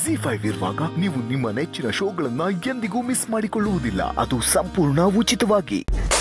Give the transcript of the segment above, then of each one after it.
G five ಇರುವಾಗ ನೀವು ನಿಮ್ಮ ನೆಚ್ಚಿನ ಶೋಗಳನ್ನ ಎಂದಿಗೂ ಮಿಸ್ ಮಾಡಿಕೊಳ್ಳುವುದಿಲ್ಲ ಅದು ಸಂಪೂರ್ಣ ಉಚಿತವಾಗಿ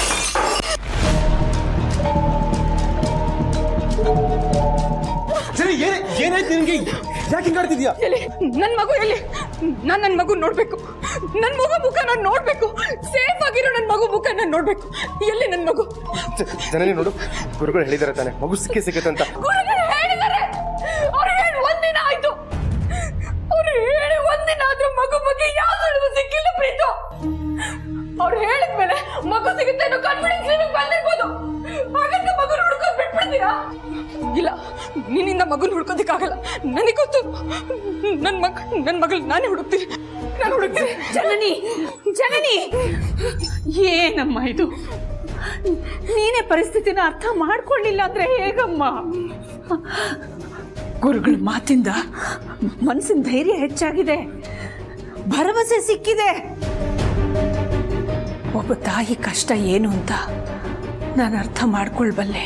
ಸರಿ ಏನ್ ಏನಾಯ್ತು ನಿನ್ಗೆ ಯಾಕೆ ಹಿಂಗಾಡ್ತಿದ್ಯಾ ಎಲ್ಲಿ ನನ್ ಮಗು ಎಲ್ಲಿ ನಾನ್ ನನ್ ಮಗು ನೋಡ್ಬೇಕು ನನ್ ಮಗು ಮುಖ ನಾನ್ ನೋಡ್ಬೇಕು ಸೇಫ್ ಆಗಿರೋ ನನ್ ಮಗು ಮುಖ ನಾನ್ ನೋಡ್ಬೇಕು ಎಲ್ಲಿ ನನ್ ಮಗು ಜನನಿ ನೋಡು ಗುರುಗಳು ಹೇಳಿದಾರೆ ತಾನೆ ಮಗು ಸಿಕ್ಕೇ ಸಿಕ್ಕತ್ತೆ ಅಂತ ಗುರುಗಳು ಹೇಳಿದ್ದಾರೆ ಅವ್ರು ಹೇಳಿ ಒಂದಿನ ಆಯ್ತು ಅವ್ರು ಹೇಳಿ ಒಂದಿನ ಆದ್ರೂ ಮಗು ಬಗ್ಗೆ ಯಾವ ಸುಳಿವು ಸಿಕ್ಕಿಲ್ಲ ಪ್ರೀತು ಅವ್ರು ಹೇಳಿದ್ಮೇಲೆ ಮಗು ಸಿಗುತ್ತೆ ಅನ್ನೋ ಕಾನ್ಫಿಡೆನ್ಸ್ ನಿಮಗೆ ಬಂದಿರ್ಬೋದು ಹಾಗಂತ ಮಗು ಹುಡ್ಕೋದ್ ಬಿಟ್ಬಿಡ್ತೀರಾ ಇಲ್ಲ ನಿನ್ನಿಂದ ಮಗುನ ಹುಡ್ಕೋದಕ್ಕಾಗಲ್ಲ ನನಗೆ ಗೊತ್ತು ನನ್ ಮಗ್ ನನ್ ಮಗಳು ನಾನೇ ಹುಡುಕ್ತೀನಿ ನಾನು ಹುಡುಕ್ತೀನಿ ಜನನಿ ಜನನಿ ಏನಮ್ಮ ಇದು ನೀನೇ ಪರಿಸ್ಥಿತಿನ ಅರ್ಥ ಮಾಡ್ಕೊಳ್ಳಿಲ್ಲ ಅಂದ್ರೆ ಹೇಗಮ್ಮ ಗುರುಗಳ ಮಾತಿಂದ ಮನಸ್ಸಿನ ಧೈರ್ಯ ಹೆಚ್ಚಾಗಿದೆ ಭರವಸೆ ಸಿಕ್ಕಿದೆ ಒಬ್ಬ ತಾಯಿ ಕಷ್ಟ ಏನು ಅಂತ ನಾನು ಅರ್ಥ ಮಾಡ್ಕೊಳ್ಬಲ್ಲೆ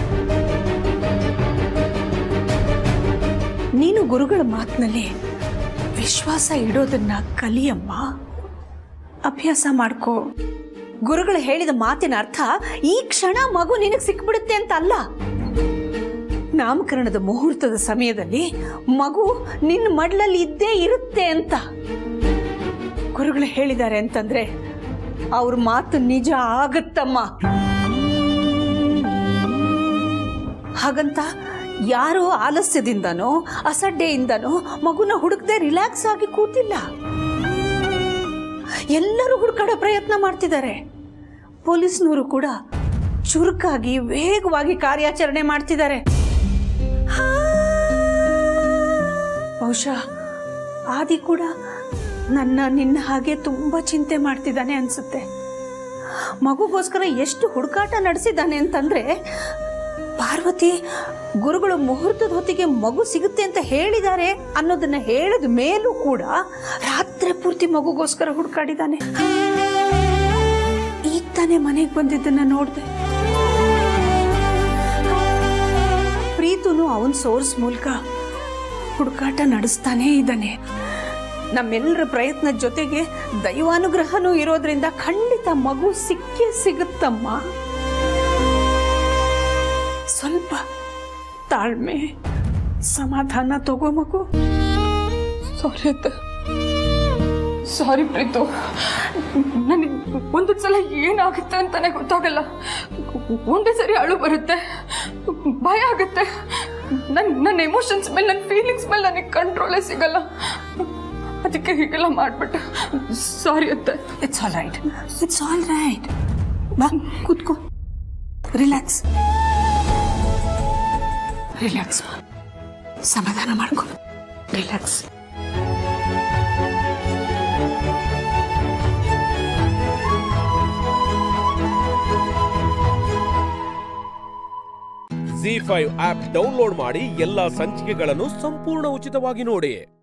ನೀನು ಗುರುಗಳ ಮಾತಿನಲ್ಲಿ ವಿಶ್ವಾಸ ಇಡೋದನ್ನ ಕಲಿಯಮ್ಮ ಅಭ್ಯಾಸ ಮಾಡ್ಕೋ ಗುರುಗಳು ಹೇಳಿದ ಮಾತಿನ ಅರ್ಥ ಈ ಕ್ಷಣ ಮಗು ನಿನಗೆ ಸಿಕ್ಬಿಡುತ್ತೆ ಅಂತ ಅಲ್ಲ ನಾಮಕರಣದ ಮುಹೂರ್ತದ ಸಮಯದಲ್ಲಿ ಮಗು ನಿನ್ನ ಮಡ್ಲಲ್ಲಿ ಇದ್ದೇ ಇರುತ್ತೆ ಅಂತ ಗುರುಗಳು ಹೇಳಿದ್ದಾರೆ ಅಂತಂದ್ರೆ ಅವ್ರ ಮಾತು ನಿಜ ಆಗತ್ತಮ್ಮ ಹಾಗಂತ ಯಾರೋ ಆಲಸ್ಯದಿಂದನೋ ಅಸಡ್ಡೆಯಿಂದನೋ ಮಗುನ ಹುಡುಕದೆ ರಿಲ್ಯಾಕ್ಸ್ ಆಗಿ ಕೂತಿಲ್ಲ ಎಲ್ಲರೂ ಹುಡುಕಾಡೋ ಪ್ರಯತ್ನ ಮಾಡ್ತಿದ್ದಾರೆ ಪೊಲೀಸ್ನವರು ಕೂಡ ಚುರುಕಾಗಿ ವೇಗವಾಗಿ ಕಾರ್ಯಾಚರಣೆ ಮಾಡ್ತಿದ್ದಾರೆ ಬಹುಶಃ ಆದಿ ಕೂಡ ನನ್ನ ನಿನ್ನ ಹಾಗೆ ತುಂಬ ಚಿಂತೆ ಮಾಡ್ತಿದ್ದಾನೆ ಅನ್ಸುತ್ತೆ ಮಗುಗೋಸ್ಕರ ಎಷ್ಟು ಹುಡುಕಾಟ ನಡೆಸಿದ್ದಾನೆ ಅಂತಂದ್ರೆ ಪಾರ್ವತಿ ಗುರುಗಳು ಮುಹೂರ್ತದ ಹೊತ್ತಿಗೆ ಮಗು ಸಿಗುತ್ತೆ ಅಂತ ಹೇಳಿದ್ದಾರೆ ಅನ್ನೋದನ್ನ ಹೇಳಿದ ಮೇಲೂ ಕೂಡ ರಾತ್ರಿ ಪೂರ್ತಿ ಮಗುಗೋಸ್ಕರ ಹುಡುಕಾಡಿದ್ದಾನೆ ಈಗ ತಾನೇ ಮನೆಗೆ ಬಂದಿದ್ದನ್ನ ನೋಡಿದೆ ಪ್ರೀತುನು ಅವನ್ ಸೋರ್ಸ್ ಮೂಲಕ ಹುಡುಕಾಟ ನಡೆಸ್ತಾನೇ ಇದ್ದಾನೆ ನಮ್ಮೆಲ್ಲರ ಪ್ರಯತ್ನದ ಜೊತೆಗೆ ದೈವಾನುಗ್ರಹನೂ ಇರೋದ್ರಿಂದ ಖಂಡಿತ ಮಗು ಸಿಕ್ಕೇ ಸಿಗುತ್ತಮ್ಮ ಸ್ವಲ್ಪ ತಾಳ್ಮೆ ಸಮಾಧಾನ ತಗೋ ಮಗು ಸಾರಿ ಅತ್ತ ಸಾರಿ ಪ್ರೀತು ನನಗೆ ಒಂದು ಸಲ ಏನಾಗುತ್ತೆ ಅಂತಾನೆ ಗೊತ್ತಾಗಲ್ಲ ಒಂದೇ ಸರಿ ಅಳು ಬರುತ್ತೆ ಭಯ ಆಗುತ್ತೆ ನನ್ನ ನನ್ನ ಎಮೋಷನ್ಸ್ ಮೇಲೆ ನನ್ನ ಫೀಲಿಂಗ್ಸ್ ಮೇಲೆ ನನಗೆ ಕಂಟ್ರೋಲೇ ಸಿಗಲ್ಲ ಅದಕ್ಕೆ ಹೀಗೆಲ್ಲ ಮಾಡ್ಬಿಟ್ಟೆ ಸಾರಿ ಅತ್ತೆ it's all right it's all right ಬಾ ಕೂತ್ಕೋ ರಿಲ್ಯಾಕ್ಸ್ ರಿಲ್ಯಾಕ್ಸ್ ಸಮಾಧಾನ ಮಾಡ್ಕೊ relax Zee five app download ಮಾಡಿ ಎಲ್ಲಾ ಸಂಚಿಕೆಗಳನ್ನು ಸಂಪೂರ್ಣ ಉಚಿತವಾಗಿ ನೋಡಿ